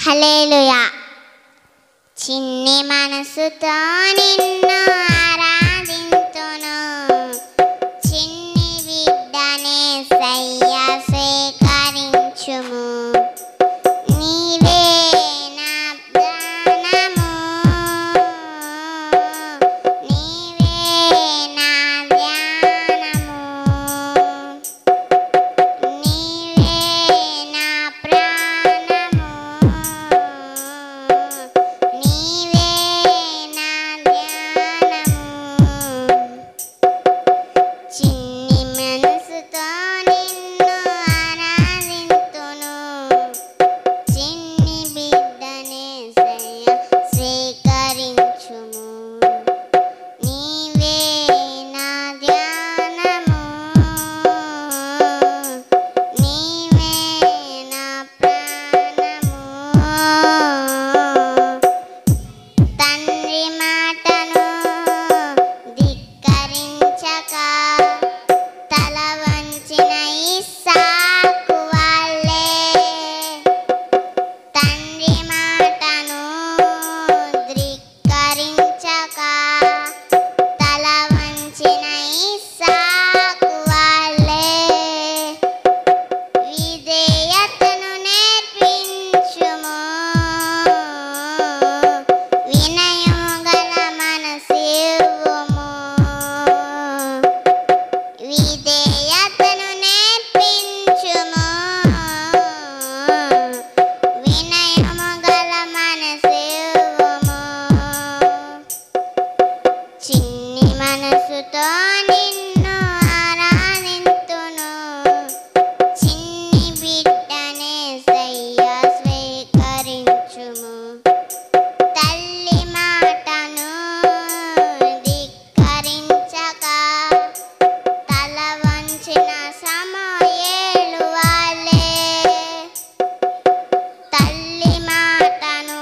hallelujah చిన్ని మనసుతో నిన్ను ఆరాధింతును చిన్ని బిడ్డనే సయ్య స్వీకరించుము నీవే నా ప్రాణము నీవే నా ధ్యానము నీవే నా ప్రాణము నీవే నా ధ్యానము చిన్ని మనసుతో నిన్ను ఆరాధింతును చిన్ని బిడ్డనే సయ్య స్వీకరించుము నీవే నా ధ్యానము నీవే నా ప్రాణము తండ్రి మాటను ధిక్కరించక తల వంచిన ఇస్సాకు వాళ్ళే తండ్రి మాటను ధిక్కరించక తల వంచిన ఇస్సాకు వాళ్ళే విధేయతను నేర్పించుము వినయము గల మనసివ్వుము విధేయతను నేర్పించుము వినయము గల మనసివ్వుము చిన్ని మనసుతో నిన్ను ఆరాధింతును చిన్ని బిడ్డనే సయ్య స్వీకరించుము తల్లి మాటను ధిక్కరించక తల వంచిన సమయేలు వాళ్ళే తల్లి మాటను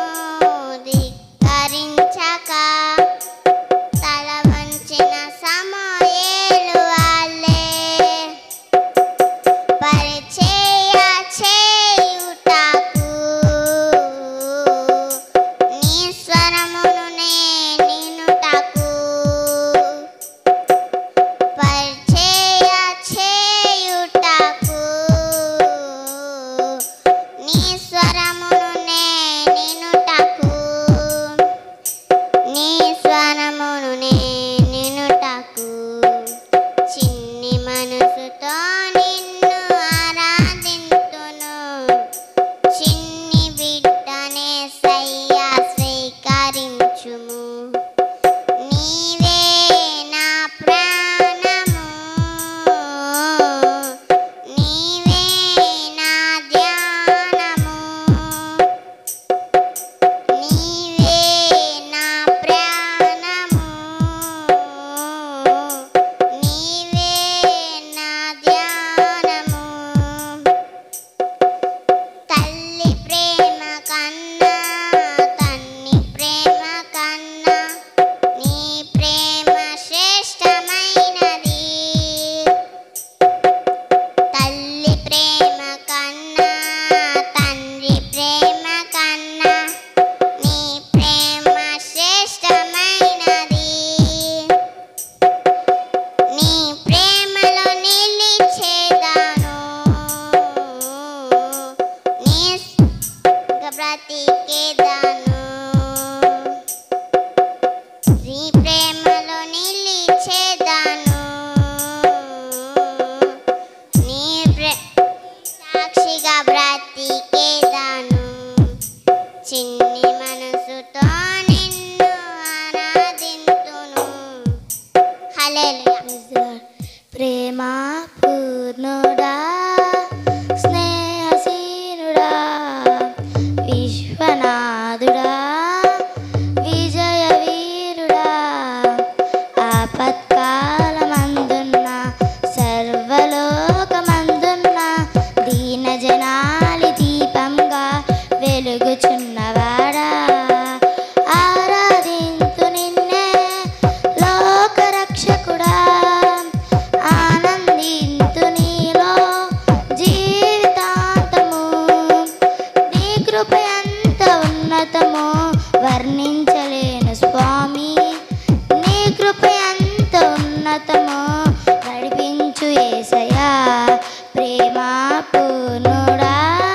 ధిక్కరించక తల వంచిన సమయేలు వాళ్ళే పరిచయ చేయుటకు నీ స్వరమును నేనుటకు పరిచయ చేయుటకు నీ స్వరమును నేనుటకు నీ స్వరమును నేనుటకు చిన్ని మనసుతో నిన్ను ఆరాధింతును చిన్ని బిడ్డనే సయ్య స్వీకరించుము నీవే నా ప్రాణము నీవే నా ధ్యానము నీవే నా ప్రాణము నీవే నా ధ్యానము తల్లి ప్రేమ కన్నా తన్ని ప్రేమ కన్నా నీ ప్రేమ శ్రేష్టమైనది తల్లి ప్రేమ కన్నా తండ్రి ప్రేమ కన్నా నీ ప్రేమ శ్రేష్టమైనది నీ ప్రేమలో నిలిచేదాను నీ బ్రతికేదాను నీ ప్రేమలో నిలిచేదాను నీ ప్రే సాక్షిగా బ్రతికేదాను చిన్ని మనసుతో నిన్ను ఆరాధింతును హల్లెలూయా ప్రేమ పూర్ణుడా స్నేహశీనుడా విశ్వనాథుడా కృప ఎంత ఉన్నతమో వర్ణించలేను స్వామి నీ కృప ఎంత ఉన్నతమో నడిపించు ఏసయ్యా ప్రేమ పూర్ణుడా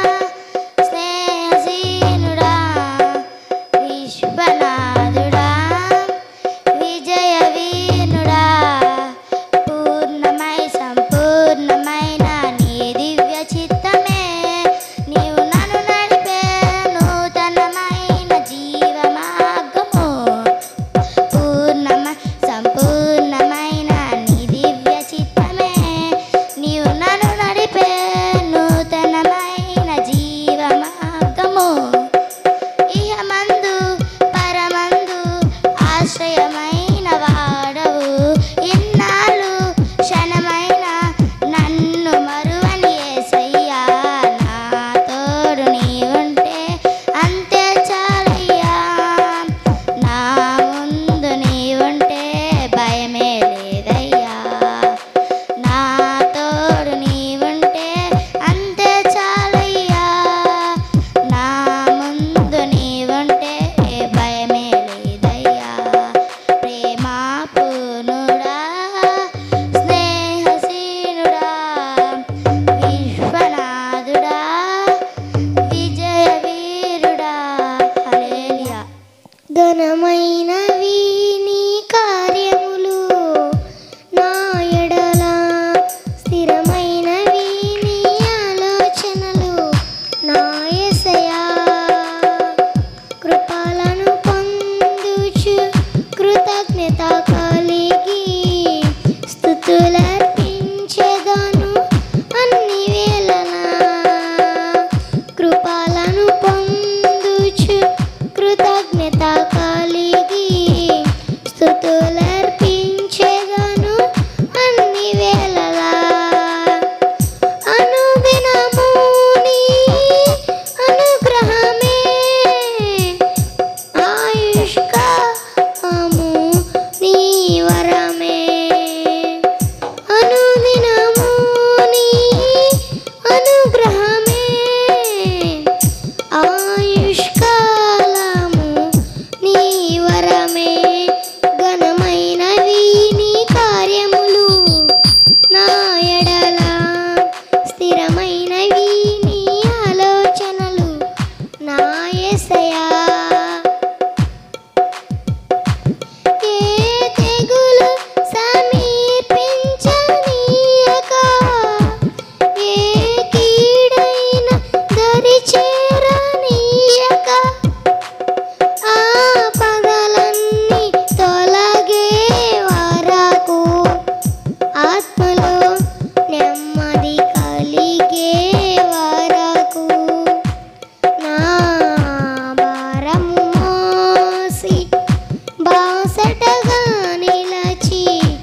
స్నేహశీనుడా విశ్వనాథుడా విజయ వీనుడా పూర్ణమై సంపూర్ణమైన నీ దివ్య చిత్తమే నీవు నన్ను నడిపే నూతనమైన జీవ మార్గము పూర్ణమ సంపూర్ణమైన నీ దివ్య చిత్తమే నీవు నన్ను నడిపే నూతనమైన జీవ మార్గము ఇహమందు పరమందు ఆశ్రయమైన వాడవు ఇన్నాళ్ళు క్షణమైన నన్ను మరువని ఏసయ్యా నా తోడు నీ ఉంటే అంతే చాలయ్యా నా ముందు నీ ఉంటే భయమే లేదయ్యా నా తోడు నీ ఉంటే అంతే చాలయ్యా నా ముందు నీ ఉంటే భయమే లేదయ్యా ప్రేమ పూర్ణుడా స్నేహశీనుడా విశ్వనాథుడా విజయ వీరుడా హల్లెలూయా ఘనమైనవి నీ కార్యములు నా ఎడల స్థిరమైనవి నీ ఆలోచనలు నా యేసయ్యా కృపలను పొందుచు కృతజ్ఞత కలిగి స్థుతులర్పించెదను అన్ని వేళలా కృపలను పొందుచు కృతజ్ఞత కలిగి స్థుతులర్పించెదను అన్ని వేళలా అనుదినము నీ అనుగ్రహమే ఆయుష్కాలము నీ వరమే అనుదినము నీ అనుగ్రహమే ఆయుష్కాలము నీ వరమే ఘనమైనవి నీ కార్యములు నా ఎడల స్థిరమైనవి నీ ఆలోచనలు నా యేసయ్యా ఏ తెగులు సమీపించనీయక ఏ కీడైన దరి చేరనీయక ఆ పగలన్నీ తొలగే వరకు ఆత్మలో నెమ్మది కలిగే వరకు నా భారము మోసి బాసటగా నిలచి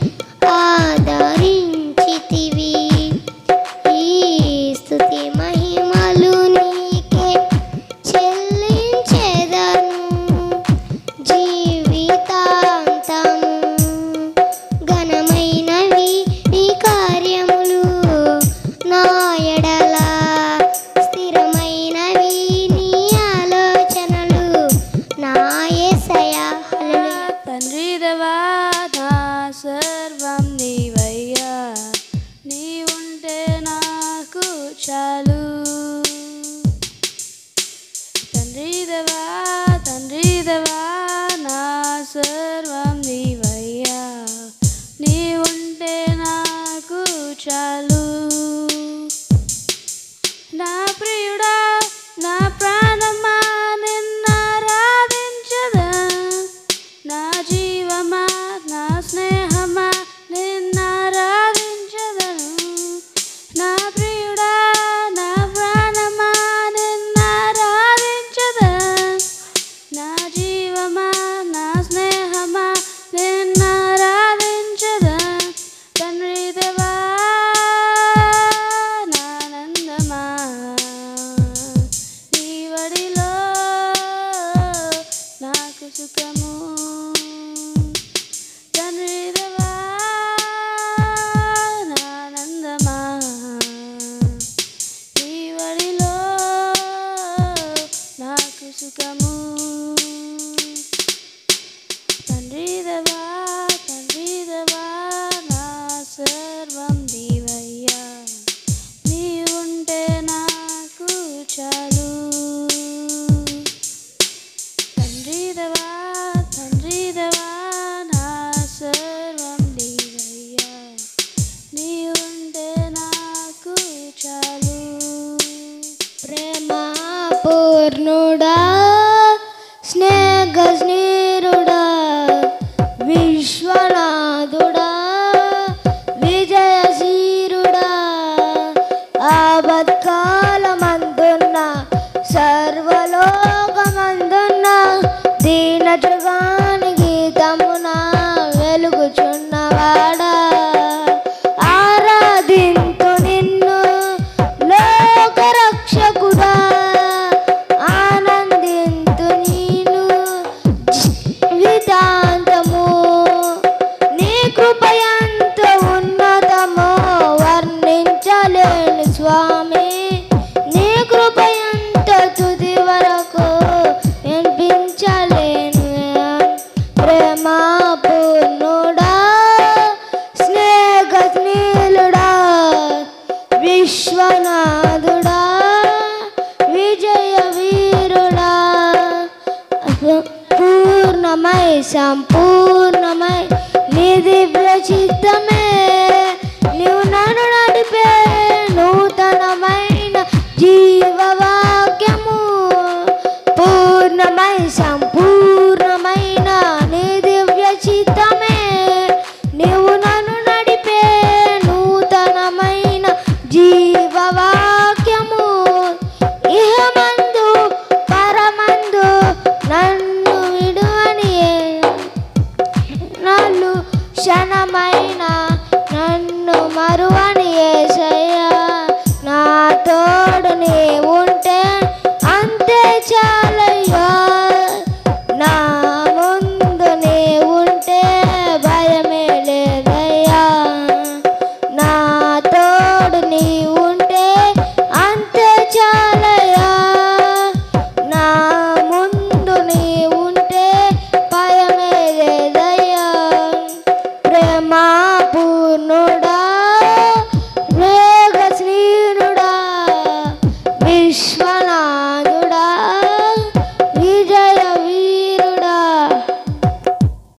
ఆదరించితివి ఈ స్తుతి మహిమలు నీకే చెల్లించెదను జీవితాంతము ఘనమైనవి నీ కార్యములు నా ఎడల స్థిరమైనవి నీ ఆలోచనలు నా యేసయ్యా హల్లెలూయా తండ్రి దేవా నా సర్వం నీవయ్యా నీ ఉంటే నాకు చాలు తండ్రి దేవా తండ్రి దేవా నా సర్వం నీవయ్యా నీ ఉంటే నాకు చాలు నా ప్రియుడా నా ప్రాణమా నిన్నారాధించదా నా జీవమా నా స్నేహమా నిన్నారాధించదను నా ప్రియుడా నా ప్రాణమా నిన్నారాధించదా నా జీవమా నా స్నేహమా నిన్నారాధించదా తండ్రి దేవా నానందమా నీ వడిలో నాకు సుఖము తండ్రి దేవా నానందమా నీ వడిలో నాకు సుఖము తండ్రి దేవా తండ్రి దేవా నా సర్వం నీవయ్యా నీ ఉంటే నాకు చాలు తండ్రి దేవా తండ్రి దేవా నా సర్వం నీవయ్యా నీ ఉంటే నాకు చాలు ప్రేమ పూర్ణుడా స్నేహ స్నేరుడా విశ్వనాథుడా విజయశీరుడా ఆపత్కాలమందున్న సర్వలోకమందున్న దీన జగాని గీతమున వెలుగుచున్నవాడా ఆరాధింతు నిన్ను లోకరక్షకుడా ఆనందింతు నేను జీవితాంతము నీ కృపయంత ఉన్నతమో వర్ణించలేను స్వామి నీ కృపయంత తుది వరకు వినిపించలేను ప్రేమ పూర్ణుడా స్నేహ స్నేలుడా విశ్వనాథుడా విజయ వీరుడా పూర్ణమై సంపూర్ణమై నీ దివ్య చిత్తమే నీవు నన్ను నడిపే నూతనమైన జీవవాక్యము పూర్ణమై సంపూర్ణ